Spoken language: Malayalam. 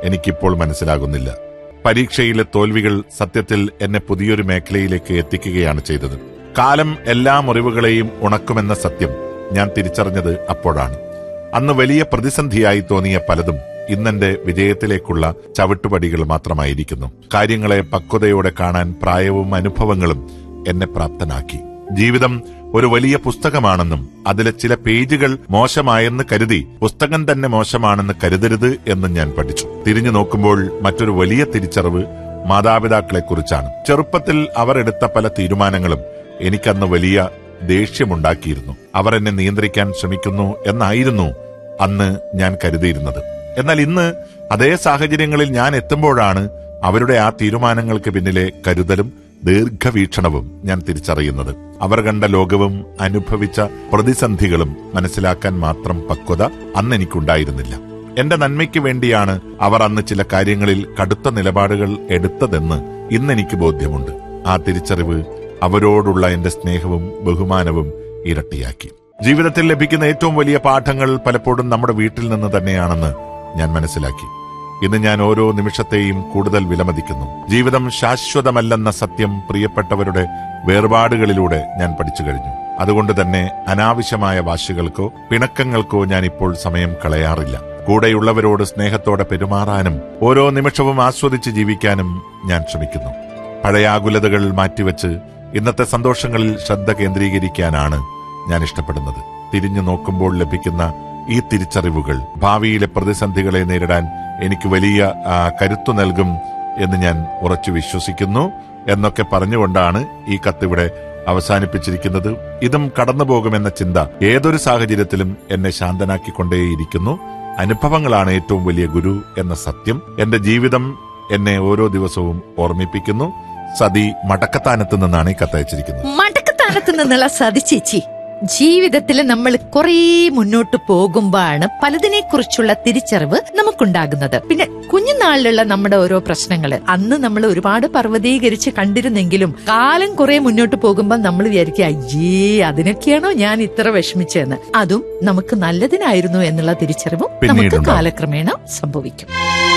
എനിക്കിപ്പോൾ മനസ്സിലാകുന്നില്ല പരീക്ഷയിലെ തോൽവികൾ സത്യത്തിൽ എന്നെ പുതിയൊരു മേഖലയിലേക്ക് എത്തിക്കുകയാണ് ചെയ്തത് കാലം എല്ലാ മുറിവുകളെയും ഉണക്കുമെന്ന സത്യം ഞാൻ തിരിച്ചറിഞ്ഞത് അപ്പോഴാണ് അന്ന് വലിയ പ്രതിസന്ധിയായി തോന്നിയ പലതും ഇന്നെന്റെ വിജയത്തിലേക്കുള്ള ചവിട്ടുപടികൾ മാത്രമായിരിക്കുന്നു കാര്യങ്ങളെ പക്വതയോടെ കാണാൻ പ്രായവും അനുഭവങ്ങളും എന്നെ പ്രാപ്തനാക്കി ജീവിതം ഒരു വലിയ പുസ്തകമാണെന്നും അതിലെ ചില പേജുകൾ മോശമായെന്ന് കരുതി പുസ്തകം തന്നെ മോശമാണെന്ന് കരുതരുത് എന്നും ഞാൻ പഠിച്ചു തിരിഞ്ഞു നോക്കുമ്പോൾ മറ്റൊരു വലിയ തിരിച്ചറിവ് മാതാപിതാക്കളെക്കുറിച്ചാണ് ചെറുപ്പത്തിൽ അവർ എടുത്ത പല തീരുമാനങ്ങളും എനിക്കന്ന് വലിയ ദേഷ്യമുണ്ടാക്കിയിരുന്നു അവർ എന്നെ നിയന്ത്രിക്കാൻ ശ്രമിക്കുന്നു എന്നായിരുന്നു അന്ന് ഞാൻ കരുതിയിരുന്നത് എന്നാൽ ഇന്ന് അതേ സാഹചര്യങ്ങളിൽ ഞാൻ എത്തുമ്പോഴാണ് അവരുടെ ആ തീരുമാനങ്ങൾക്ക് പിന്നിലെ കരുതലും ദീർഘവീക്ഷണവും ഞാൻ തിരിച്ചറിയുന്നത് അവർ കണ്ട ലോകവും അനുഭവിച്ച പ്രതിസന്ധികളും മനസ്സിലാക്കാൻ മാത്രം പക്വത അന്ന് എനിക്കുണ്ടായിരുന്നില്ല എന്റെ നന്മയ്ക്ക് വേണ്ടിയാണ് അവർ അന്ന് ചില കാര്യങ്ങളിൽ കടുത്ത നിലപാടുകൾ എടുത്തതെന്ന് ഇന്നെനിക്ക് ബോധ്യമുണ്ട് ആ തിരിച്ചറിവ് അവരോടുള്ള എന്റെ സ്നേഹവും ബഹുമാനവും ഇരട്ടിയാക്കി ജീവിതത്തിൽ ലഭിക്കുന്ന ഏറ്റവും വലിയ പാഠങ്ങൾ പലപ്പോഴും നമ്മുടെ വീട്ടിൽ നിന്ന് തന്നെയാണെന്ന് ഞാൻ മനസ്സിലാക്കി ഇന്ന് ഞാൻ ഓരോ നിമിഷത്തെയും കൂടുതൽ വിലമതിക്കുന്നു ജീവിതം ശാശ്വതമല്ലെന്ന സത്യം പ്രിയപ്പെട്ടവരുടെ വേർപാടുകളിലൂടെ ഞാൻ പഠിച്ചു കഴിഞ്ഞു അതുകൊണ്ട് തന്നെ അനാവശ്യമായ വാശികൾക്കോ പിണക്കങ്ങൾക്കോ ഞാൻ ഇപ്പോൾ സമയം കളയാറില്ല കൂടെയുള്ളവരോട് സ്നേഹത്തോടെ പെരുമാറാനും ഓരോ നിമിഷവും ആസ്വദിച്ച് ജീവിക്കാനും ഞാൻ ശ്രമിക്കുന്നു പഴയ ആകുലതകൾ മാറ്റിവെച്ച് ഇന്നത്തെ സന്തോഷങ്ങളിൽ ശ്രദ്ധ കേന്ദ്രീകരിക്കാനാണ് ഞാൻ ഇഷ്ടപ്പെടുന്നത് തിരിഞ്ഞു നോക്കുമ്പോൾ ലഭിക്കുന്ന ഈ തിരിച്ചറിവുകൾ ഭാവിയിലെ പ്രതിസന്ധികളെ നേരിടാൻ എനിക്ക് വലിയ ആ, കരുത്തു നൽകും എന്ന് ഞാൻ ഉറച്ചു വിശ്വസിക്കുന്നു എന്നൊക്കെ പറഞ്ഞുകൊണ്ടാണ് ഈ കത്തിവിടെ അവസാനിപ്പിച്ചിരിക്കുന്നത് ഇതും കടന്നുപോകുമെന്ന ചിന്ത ഏതൊരു സാഹചര്യത്തിലും എന്നെ ശാന്തനാക്കിക്കൊണ്ടേയിരിക്കുന്നു അനുഭവങ്ങളാണ് ഏറ്റവും വലിയ ഗുരു എന്ന സത്യം എന്റെ ജീവിതം എന്നെ ഓരോ ദിവസവും ഓർമ്മിപ്പിക്കുന്നു സതി മടക്കത്താനത്ത് നിന്നാണ് ഈ കത്തയച്ചിരിക്കുന്നത് മടക്കത്താനത്ത് നിന്നുള്ള സതി ചേച്ചി ജീവിതത്തിൽ നമ്മൾ കുറേ മുന്നോട്ട് പോകുമ്പോഴാണ് പലതിനെ കുറിച്ചുള്ള തിരിച്ചറിവ് നമുക്കുണ്ടാകുന്നത് പിന്നെ കുഞ്ഞുനാളിലുള്ള നമ്മുടെ ഓരോ പ്രശ്നങ്ങള് അന്ന് നമ്മൾ ഒരുപാട് പർവ്വതീകരിച്ച് കണ്ടിരുന്നെങ്കിലും കാലം കുറെ മുന്നോട്ട് പോകുമ്പോൾ നമ്മൾ വിചാരിക്കുക അയ്യേ അതിനൊക്കെയാണോ ഞാൻ ഇത്ര വിഷമിച്ചതെന്ന് അതും നമുക്ക് നല്ലതിനായിരുന്നു എന്നുള്ള തിരിച്ചറിവും നമുക്ക് പിന്നീടുണ്ടാവും. കാലക്രമേണ സംഭവിക്കും